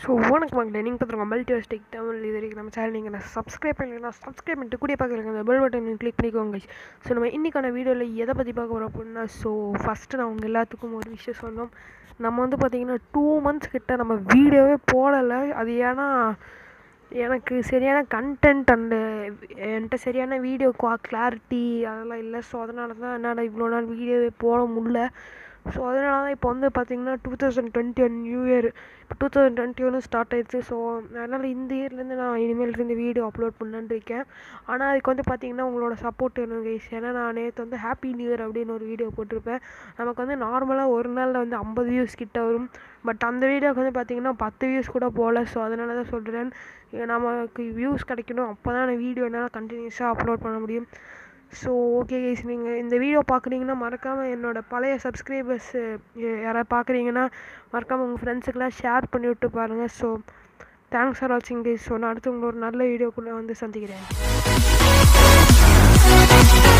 so வணக்கம் மக்களே நீங்கள் பார்த்துருங்க மல்டிவர்ஸ் டெக் தமிழ் இது வரைக்கும் நம்ம சேனல் நீங்கள் நான் சப்ஸ்கிரைப் பண்ணலைன்னா சப்ஸ்கிரைப் பண்ணிட்டு கூடிய பார்க்குறீங்க அந்த பெல் பட்டன் கிளிக் பண்ணிக்கோங்க ஸோ நம்ம இன்றைக்கான வீடியோவில் எதை பற்றி பார்க்க போகிறோம் அப்படின்னா ஸோ ஃபஸ்ட்டு நான் உங்கள் எல்லாத்துக்கும் ஒரு விஷயம் சொன்னோம் நம்ம வந்து பார்த்திங்கன்னா டூ மந்த்ஸ் கிட்ட நம்ம வீடியோவே போடலை அது ஏன்னா எனக்கு சரியான கண்டென்ட் அண்டு என்கிட்ட சரியான வீடியோ குவா கிளாரிட்டி அதெல்லாம் இல்லை ஸோ அதனால தான் என்னால் இவ்வளோ நாள் வீடியோவே போட முடில ஸோ அதனால தான் இப்போ வந்து பார்த்திங்கன்னா two thousand twenty one new year இப்போ டூ தௌசண்ட் டுவெண்ட்டி ஒன்று ஸ்டார்ட் ஆயிடுச்சு ஸோ அதனால் இந்த இயர்லேருந்து நான் இனிமேல் இருந்து வீடியோ அப்லோட் பண்ணலான்னு இருக்கேன் ஆனால் அதுக்கு வந்து பார்த்திங்கன்னா உங்களோட சப்போர்ட் வேணும் கைஸ் ஏன்னா நான் நேற்று வந்து ஹாப்பி நியூ இயர் அப்படின்னு ஒரு வீடியோ போட்டிருப்பேன் நமக்கு வந்து நார்மலாக ஒரு நாளில் வந்து ஐம்பது வியூஸ் கிட்ட வரும் பட் அந்த வீடியோக்கு வந்து பார்த்திங்கன்னா பத்து வியூஸ் கூட போகல ஸோ அதனால தான் சொல்கிறேன் நமக்கு வியூஸ் கிடைக்கணும் அப்போ தான் நான் வீடியோ என்னால் கண்டினியூஸாக அப்லோட் பண்ண முடியும் ஸோ ஓகே கைஸ் நீங்கள் இந்த வீடியோ பார்க்குறீங்கன்னா மறக்காமல் என்னோடய பழைய சப்ஸ்கிரைபர்ஸ் யாராவது பார்க்குறீங்கன்னா மறக்காமல் உங்கள் ஃப்ரெண்ட்ஸுக்கெல்லாம் ஷேர் பண்ணி விட்டு பாருங்கள் ஸோ தேங்க்ஸ் ஃபார் வாட்சிங் கைஸ் ஸோ நான் அடுத்து உங்களை ஒரு நல்ல வீடியோக்குள்ளே வந்து சந்திக்கிறேன்